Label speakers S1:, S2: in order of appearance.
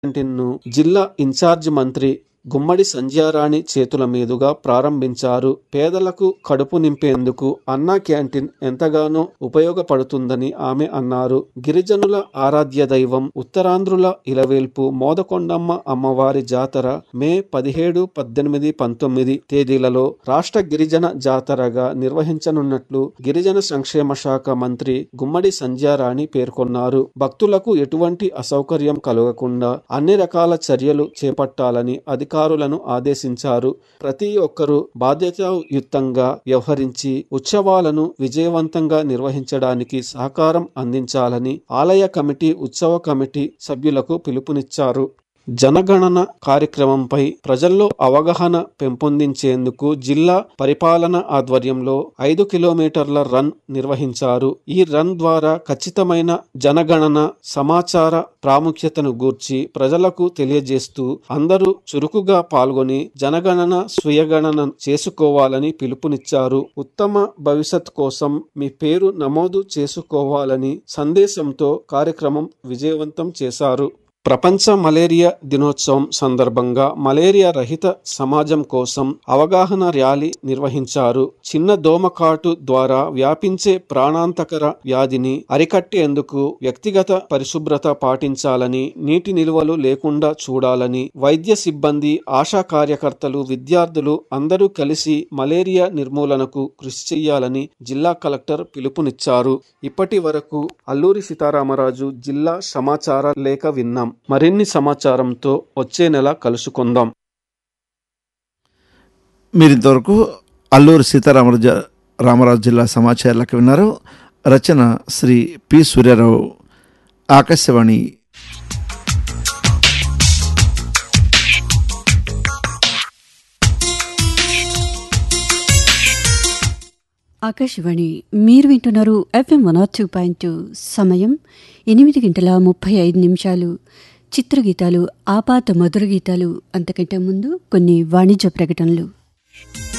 S1: క్యాంటీన్ను జిల్లా ఇన్ఛార్జ్ మంత్రి గుమ్మడి సంధ్యారాణి చేతుల మీదుగా ప్రారంభించారు పేదలకు కడుపు నింపేందుకు అన్నా క్యాంటీన్ ఎంతగానో ఉపయోగపడుతుందని ఆమె అన్నారు గిరిజనుల ఆరాధ్య దైవం ఉత్తరాంధ్రుల ఇలవేల్పు మోదకొండమ్మ అమ్మవారి జాతర మే పదిహేడు పద్దెనిమిది పంతొమ్మిది తేదీలలో రాష్ట్ర గిరిజన జాతరగా నిర్వహించనున్నట్లు గిరిజన సంక్షేమ శాఖ మంత్రి గుమ్మడి సంధ్యారాణి పేర్కొన్నారు భక్తులకు ఎటువంటి అసౌకర్యం కలగకుండా అన్ని రకాల చర్యలు చేపట్టాలని అధికారులను ఆదేశించారు ప్రతి ఒక్కరూ బాధ్యతాయుతంగా వ్యవహరించి ఉత్సవాలను విజయవంతంగా నిర్వహించడానికి సహకారం అందించాలని ఆలయ కమిటీ ఉత్సవ కమిటీ సభ్యులకు పిలుపునిచ్చారు జనగణన కార్యక్రమంపై ప్రజల్లో అవగాహన పెంపొందించేందుకు జిల్లా పరిపాలన ఆధ్వర్యంలో ఐదు కిలోమీటర్ల రన్ నిర్వహించారు ఈ రన్ ద్వారా ఖచ్చితమైన జనగణన సమాచార ప్రాముఖ్యతను గూర్చి ప్రజలకు తెలియజేస్తూ అందరూ చురుకుగా పాల్గొని జనగణన స్వీయగణన చేసుకోవాలని పిలుపునిచ్చారు ఉత్తమ భవిష్యత్ కోసం మీ పేరు నమోదు చేసుకోవాలని సందేశంతో కార్యక్రమం విజయవంతం చేశారు ప్రపంచ మలేరియా దినోత్సవం సందర్భంగా మలేరియా రహిత సమాజం కోసం అవగాహన ర్యాలీ నిర్వహించారు చిన్న దోమకాటు ద్వారా వ్యాపించే ప్రాణాంతకర వ్యాధిని అరికట్టేందుకు వ్యక్తిగత పరిశుభ్రత పాటించాలని నీటి నిల్వలు లేకుండా చూడాలని వైద్య సిబ్బంది ఆశా కార్యకర్తలు విద్యార్థులు అందరూ కలిసి మలేరియా నిర్మూలనకు కృషి చేయాలని జిల్లా కలెక్టర్ పిలుపునిచ్చారు ఇప్పటి వరకు అల్లూరి సీతారామరాజు జిల్లా సమాచార లేఖ విన్నాం మరిన్ని సమాచారంతో వచ్చే నెల కలుసుకుందాం
S2: మీరు ఇంతవరకు అల్లూరు సీతారామరాజు రామరాజు జిల్లా సమాచారాలకు విన్నారు రచన శ్రీ పి సూర్యారావు ఆకాశవాణి
S3: ఆకాశవాణి మీరు వింటున్నారు FM one R two point two సమయం ఎనిమిది గంటల ముప్పై ఐదు నిమిషాలు చిత్రగీతాలు ఆపాత మధుర గీతాలు అంతకంటే ముందు కొన్ని వాణిజ్య ప్రకటనలు